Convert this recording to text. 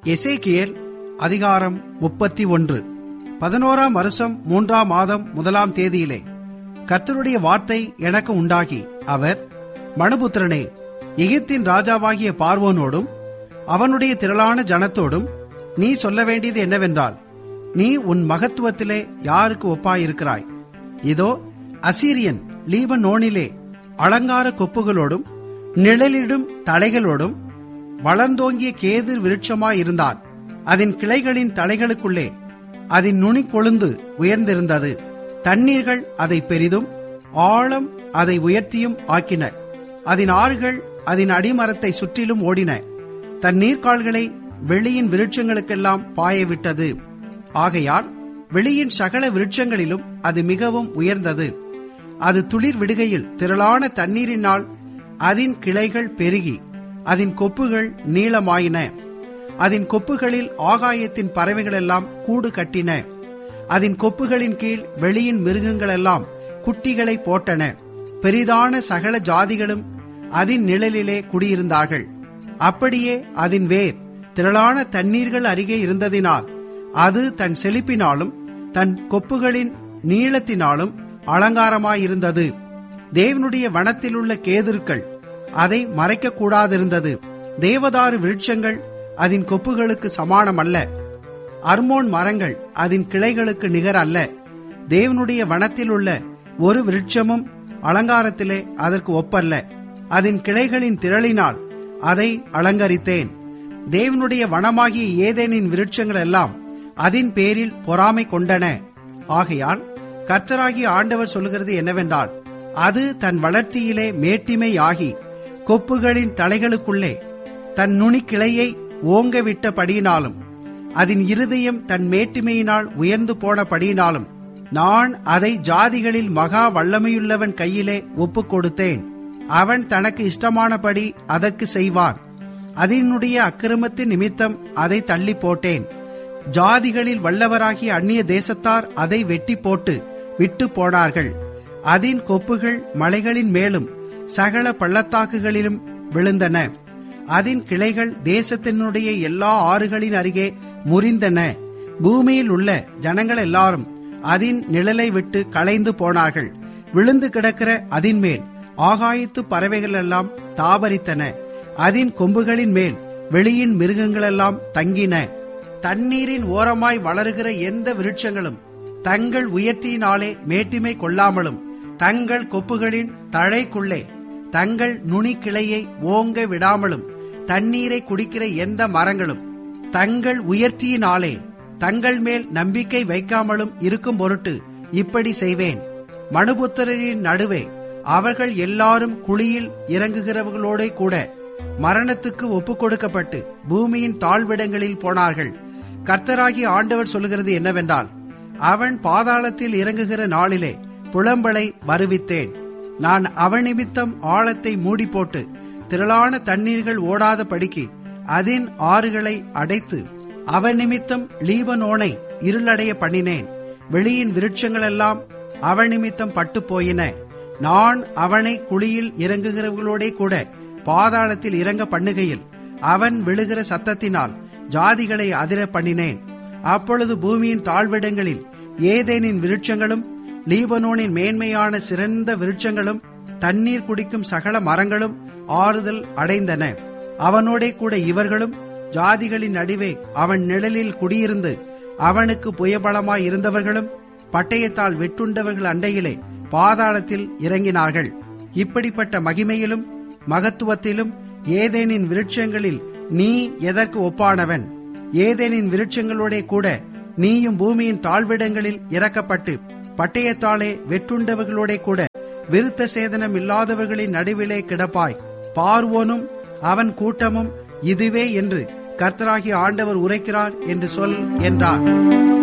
எசேக்கியேல் அதிகாரம் முப்பத்தி ஒன்று பதினோராம் வருஷம் மூன்றாம் மாதம் முதலாம் தேதியிலே கர்த்தருடைய வார்த்தை எனக்கு உண்டாகி அவர் மனுபுத்திரனே எகிப்தின் ராஜாவாகிய பார்வோனோடும் அவனுடைய திரளான ஜனத்தோடும் நீ சொல்ல வேண்டியது என்னவென்றால் நீ உன் மகத்துவத்திலே யாருக்கு ஒப்பாயிருக்கிறாய் இதோ அசீரியன் லீபனோனிலே அலங்கார கொப்புகளோடும் நிழலிடும் தலைகளோடும் வளர்ந்தோங்கிய கேது விருட்சமாயிருந்தான் அதன் கிளைகளின் தலைகளுக்குள்ளே அதன் நுனி கொழுந்து உயர்ந்திருந்தது தண்ணீர்கள் அதை பெரிதும் ஆழம் அதை உயர்த்தியும் ஆக்கின அதன் ஆறுகள் அதன் அடிமரத்தை சுற்றிலும் ஓடின தன் நீர்க்கால்களை வெளியின் விருட்சங்களுக்கெல்லாம் பாயவிட்டது ஆகையால் வெளியின் சகல விருட்சங்களிலும் அது மிகவும் உயர்ந்தது அது துளிர் விடுகையில் திரளான தண்ணீரினால் அதன் கிளைகள் பெருகி அதன் கொப்புகள் நீளமாயின அதன் கொப்புகளில் ஆகாயத்தின் பறவைகளெல்லாம் கூடு கட்டின அதன் கொப்புகளின் கீழ் வெளியின் மிருகங்களெல்லாம் குட்டிகளை போட்டன பெரிதான சகல ஜாதிகளும் அதன் நிழலிலே குடியிருந்தார்கள் அப்படியே அதன் வேர் திரளான தண்ணீர்கள் அருகே இருந்ததினால் அது தன் செழிப்பினாலும் தன் கொப்புகளின் நீளத்தினாலும் அலங்காரமாயிருந்தது தேவனுடைய வனத்தில் உள்ள கேதுருக்கள் அதை மறைக்க கூடாதிருந்தது தேவதாரு விருட்சங்கள் அதன் கொப்புகளுக்கு சமானம் அல்ல அர்மோன் மரங்கள் அதன் கிளைகளுக்கு நிகர் அல்ல தேவனுடைய வனத்தில் உள்ள ஒரு விருட்சமும் அலங்காரத்திலே அதற்கு ஒப்பல்ல அதன் கிளைகளின் திரளினால் அதை அலங்கரித்தேன் தேவனுடைய வனமாகிய ஏதேனின் விருட்சங்கள் எல்லாம் அதன் பேரில் பொறாமை கொண்டன ஆகையால் கர்த்தராகிய ஆண்டவர் சொல்லுகிறது என்னவென்றால் அது தன் வளர்த்தியிலே மேட்டிமையாகி கொப்புகளின் தலைகளுக்குள்ளே தன் நுனி கிளையை ஓங்க விட்டபடியினாலும் அதன் இருதயம் தன் மேட்டிமையினால் உயர்ந்து போனபடியினாலும் நான் அதை ஜாதிகளில் மகா வல்லமையுள்ளவன் கையிலே ஒப்புக் கொடுத்தேன் அவன் தனக்கு இஷ்டமானபடி அதற்கு செய்வான் அதனுடைய அக்கிரமத்தின் நிமித்தம் அதை தள்ளி போட்டேன் ஜாதிகளில் வல்லவராகிய அந்நிய தேசத்தார் அதை வெட்டி போட்டு விட்டு போனார்கள் அதன் கொப்புகள் மலைகளின் மேலும் சகல பள்ளத்தாக்குகளிலும் விழுந்தன அதன் கிளைகள் தேசத்தினுடைய எல்லா ஆறுகளின் அருகே முறிந்தன பூமியில் உள்ள ஜனங்கள் எல்லாரும் அதன் நிழலை விட்டு களைந்து போனார்கள் விழுந்து கிடக்கிற அதின் மேல் ஆகாயத்து பறவைகள் எல்லாம் தாபரித்தன அதன் கொம்புகளின் மேல் வெளியின் மிருகங்களெல்லாம் தங்கின தண்ணீரின் ஓரமாய் வளருகிற எந்த விருட்சங்களும் தங்கள் உயர்த்தியினாலே மேட்டிமை கொள்ளாமலும் தங்கள் கொப்புகளின் தழைக்குள்ளே தங்கள் நுனி கிளையை ஓங்க விடாமலும் தண்ணீரை குடிக்கிற எந்த மரங்களும் தங்கள் உயர்த்தியினாலே தங்கள் மேல் நம்பிக்கை வைக்காமலும் இருக்கும் பொருட்டு இப்படி செய்வேன் மனுபுத்திரரின் நடுவே அவர்கள் எல்லாரும் குழியில் இறங்குகிறவர்களோட கூட மரணத்துக்கு ஒப்புக் கொடுக்கப்பட்டு பூமியின் தாழ்விடங்களில் போனார்கள் கர்த்தராகிய ஆண்டவர் சொல்லுகிறது என்னவென்றால் அவன் பாதாளத்தில் இறங்குகிற நாளிலே புலம்பலை வருவித்தேன் நான் அவன் நிமித்தம் ஆழத்தை மூடி போட்டு திரளான தண்ணீர்கள் ஓடாத படிக்கு அதன் ஆறுகளை அடைத்து அவன் நிமித்தம் லீபனோனை இருளடைய பண்ணினேன் வெளியின் விருட்சங்களெல்லாம் அவன் நிமித்தம் பட்டு போயின நான் அவனை குழியில் இறங்குகிறவர்களோடே கூட பாதாளத்தில் இறங்க பண்ணுகையில் அவன் விழுகிற சத்தத்தினால் ஜாதிகளை அதிர பண்ணினேன் அப்பொழுது பூமியின் தாழ்விடங்களில் ஏதேனின் விருட்சங்களும் லீபனோனின் மேன்மையான சிறந்த விருட்சங்களும் தண்ணீர் குடிக்கும் சகல மரங்களும் ஆறுதல் அடைந்தன அவனோடே கூட இவர்களும் ஜாதிகளின் நடுவே அவன் நிழலில் குடியிருந்து அவனுக்கு புயபலமாய் இருந்தவர்களும் பட்டயத்தால் வெட்டுண்டவர்கள் அண்டையிலே பாதாளத்தில் இறங்கினார்கள் இப்படிப்பட்ட மகிமையிலும் மகத்துவத்திலும் ஏதேனின் விருட்சங்களில் நீ எதற்கு ஒப்பானவன் ஏதேனின் விருட்சங்களோட கூட நீயும் பூமியின் தாழ்விடங்களில் இறக்கப்பட்டு பட்டயத்தாலே வெட்டுண்டவர்களோட கூட விருத்த சேதனம் இல்லாதவர்களின் நடுவிலே கிடப்பாய் பார்வோனும் அவன் கூட்டமும் இதுவே என்று கர்த்தராகிய ஆண்டவர் உரைக்கிறார் என்று சொல் என்றார்